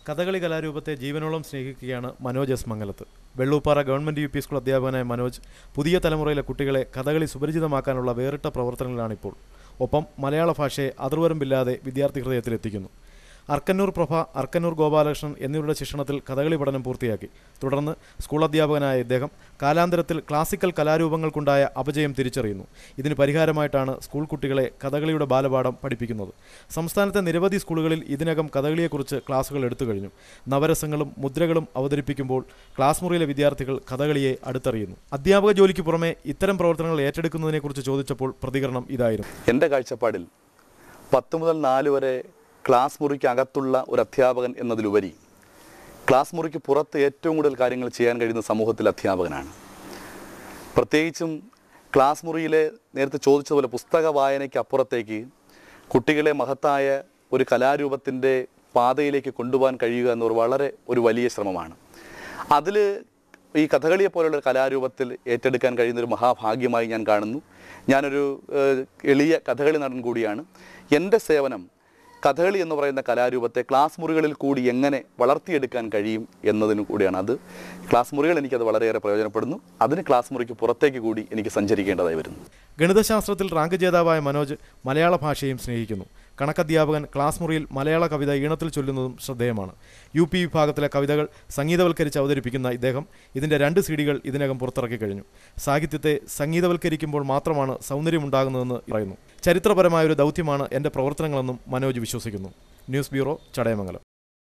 കഥകളി കലാരൂപത്തെ ജീവനോളം സ്നേഹിക്കുകയാണ് Manoj S Mangalath Vellooppara government U P school അധ്യാപകനായ മനോജ് പുതിയ തലമുറയിലെ കുട്ടികളെ കഥകളി സുപരിചിതമാക്കാനുള്ള വേറിട്ട പ്രവർത്തനങ്ങളിലാണിപ്പോൾ ഒപ്പം മലയാള ഭാഷയെ അതിർവരമ്പില്ലാതെ വിദ്യാർത്ഥി ഹൃദയത്തിലെത്തിക്കുന്നു അർക്കന്നൂർ പ്രഭ അർക്കന്നൂർ ഗോപാലകൃഷ്ണൻ എന്നിവരുടെ ശിക്ഷണത്തിൽ കഥകളി പഠനം പൂർത്തിയാക്കി തുടർന്ന് സ്കൂൾ അധ്യാപകനായ ഇദ്ദേഹം കാലാന്തരത്തിൽ ക്ലാസിക്കൽ കലാരൂപങ്ങൾക്കുണ്ടായ അപജയം തിരിച്ചറിയുന്നു ഇതിന് പരിഹാരമായിട്ടാണ് സ്കൂൾ കുട്ടികളെ കഥകളിയുടെ ബാലപാഠം പഠിപ്പിക്കുന്നത് സംസ്ഥാനത്തെ നിരവധി സ്കൂളുകളിൽ ഇതിനകം കഥകളിയെക്കുറിച്ച് ക്ലാസുകൾ എടുത്തു കഴിഞ്ഞു നവരസങ്ങളും മുദ്രകളും അവതരിപ്പിക്കുമ്പോൾ ക്ലാസ് മുറിയിലെ വിദ്യാർത്ഥികൾ കഥകളിയെ അടുത്തറിയുന്നു അധ്യാപക ജോലിക്ക് പുറമെ ഇത്തരം പ്രവർത്തനങ്ങൾ ഏറ്റെടുക്കുന്നതിനെക്കുറിച്ച് ചോദിച്ചപ്പോൾ പ്രതികരണം ഇതായിരുന്നു എൻ്റെ കാഴ്ചപ്പാടിൽ പത്ത് മുതൽ നാല് വരെ ക്ലാസ് മുറിക്ക് അകത്തുള്ള ഒരു അധ്യാപകൻ എന്നതിലുപരി ക്ലാസ് മുറിക്ക് പുറത്ത് ഏറ്റവും കൂടുതൽ കാര്യങ്ങൾ ചെയ്യാൻ കഴിയുന്ന സമൂഹത്തിൽ അധ്യാപകനാണ് പ്രത്യേകിച്ചും ക്ലാസ് മുറിയിലെ നേരത്തെ ചോദിച്ചതുപോലെ പുസ്തക വായനയ്ക്ക് അപ്പുറത്തേക്ക് കുട്ടികളെ മഹത്തായ ഒരു കലാരൂപത്തിൻ്റെ പാതയിലേക്ക് കൊണ്ടുപോകാൻ കഴിയുക എന്നൊരു വളരെ ഒരു വലിയ ശ്രമമാണ് അതിൽ ഈ കഥകളിയെ പോലുള്ള ഒരു കലാരൂപത്തിൽ ഏറ്റെടുക്കാൻ കഴിയുന്ന ഒരു മഹാഭാഗ്യമായി ഞാൻ കാണുന്നു ഞാനൊരു ഏഹ്, എളിയ കഥകളി നടൻ കൂടിയാണ് എൻ്റെ സേവനം കഥകളി എന്ന് പറയുന്ന കലാരൂപത്തെ ക്ലാസ് മുറികളിൽ കൂടി എങ്ങനെ വളർത്തിയെടുക്കാൻ കഴിയും എന്നതിനു കൂടിയാണ് അത് ക്ലാസ് മുറികൾ എനിക്കത് വളരെയേറെ പ്രയോജനപ്പെടുന്നു അതിന് ക്ലാസ് മുറിക്ക് പുറത്തേക്ക് കൂടി എനിക്ക് സഞ്ചരിക്കേണ്ടതായി വരുന്നു ഗണിതശാസ്ത്രത്തിൽ റാങ്ക് ജേതാവായ മനോജ് മലയാള ഭാഷയും സ്നേഹിക്കുന്നു കണക്കധ്യാപകൻ ക്ലാസ് മുറിയിൽ മലയാള കവിത ഈണത്തിൽ ചൊല്ലുന്നതും ശ്രദ്ധേയമാണ് യു പി വിഭാഗത്തിലെ കവിതകൾ സംഗീതവൽക്കരിച്ച് അവതരിപ്പിക്കുന്ന ഇദ്ദേഹം ഇതിൻ്റെ രണ്ട് സി ഡികൾ ഇതിനകം പുറത്തിറക്കി കഴിഞ്ഞു സാഹിത്യത്തെ സംഗീതവൽക്കരിക്കുമ്പോൾ മാത്രമാണ് സൗന്ദര്യമുണ്ടാകുന്നതെന്ന് പറയുന്നു ചരിത്രപരമായ ഒരു ദൗത്യമാണ് എൻ്റെ പ്രവർത്തനങ്ങളെന്നും മനോജ് വിശ്വസിക്കുന്നു ന്യൂസ് ബ്യൂറോ ചടയമംഗലം